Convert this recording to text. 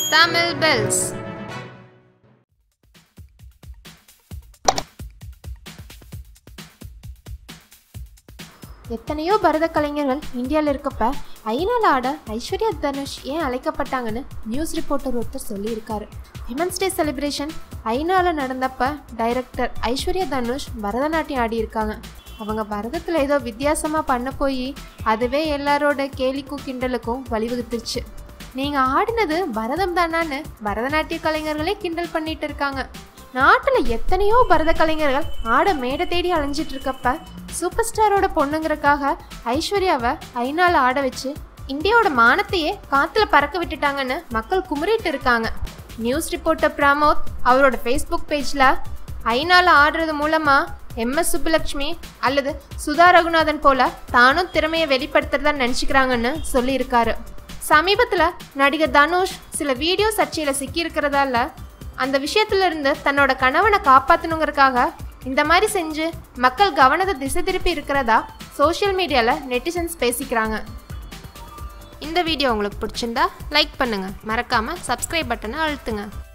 Tamil Bells. எத்தனையோ பரத கலைஞர்கள் இந்தியாவில் இருக்கப்ப ஐநாள் ஆட ஐஸ்வர்யா தனுஷ் ஏன் அழைக்கப்பட்டாங்கன்னு நியூஸ் ரிப்போர்ட்டர் ஒருத்தர் சொல்லியிருக்காரு விமன்ஸ் டே செலிப்ரேஷன் ஐநாவில் நடந்தப்ப டைரக்டர் ஐஸ்வர்யா தனுஷ் பரதநாட்டியம் ஆடியிருக்காங்க அவங்க பரதத்தில் ஏதோ வித்தியாசமாக பண்ண போய் அதுவே எல்லாரோட கேலிக்கும் கிண்டலுக்கும் வழிவகுத்துருச்சு நீங்கள் ஆடினது பரதம் தானான்னு பரதநாட்டிய கலைஞர்களே கிண்டல் பண்ணிட்டு இருக்காங்க நாட்டில் எத்தனையோ பரத கலைஞர்கள் ஆட மேடை தேடி அலைஞ்சிட்டு இருக்கப்ப சூப்பர் ஸ்டாரோட பொண்ணுங்கிறக்காக ஐஸ்வர்யாவை ஐநாள் ஆட வச்சு இந்தியாவோட மானத்தையே காத்துல பறக்க விட்டுட்டாங்கன்னு மக்கள் குமுறிட்டு இருக்காங்க நியூஸ் ரிப்போர்ட்டர் பிரமோத் அவரோட ஃபேஸ்புக் பேஜில் ஐநாள் ஆடுறது மூலமா எம்எஸ் சுப்புலட்சுமி அல்லது சுதா ரகுநாதன் போல தானும் திறமையை வெளிப்படுத்துறதா நினச்சிக்கிறாங்கன்னு சொல்லியிருக்காரு சமீபத்தில் நடிகர் தனுஷ் சில வீடியோ சர்ச்சையில் சிக்கியிருக்கிறதால அந்த விஷயத்துல இருந்து தன்னோட கணவனை காப்பாற்றணுங்கிறதுக்காக இந்த மாதிரி செஞ்சு மக்கள் கவனத்தை திசை திருப்பி இருக்கிறதா சோஷியல் மீடியாவில் நெட்டிசன்ஸ் பேசிக்கிறாங்க இந்த வீடியோ உங்களுக்கு பிடிச்சிருந்தா லைக் பண்ணுங்கள் மறக்காமல் சப்ஸ்கிரைப் பட்டனை அழுத்துங்க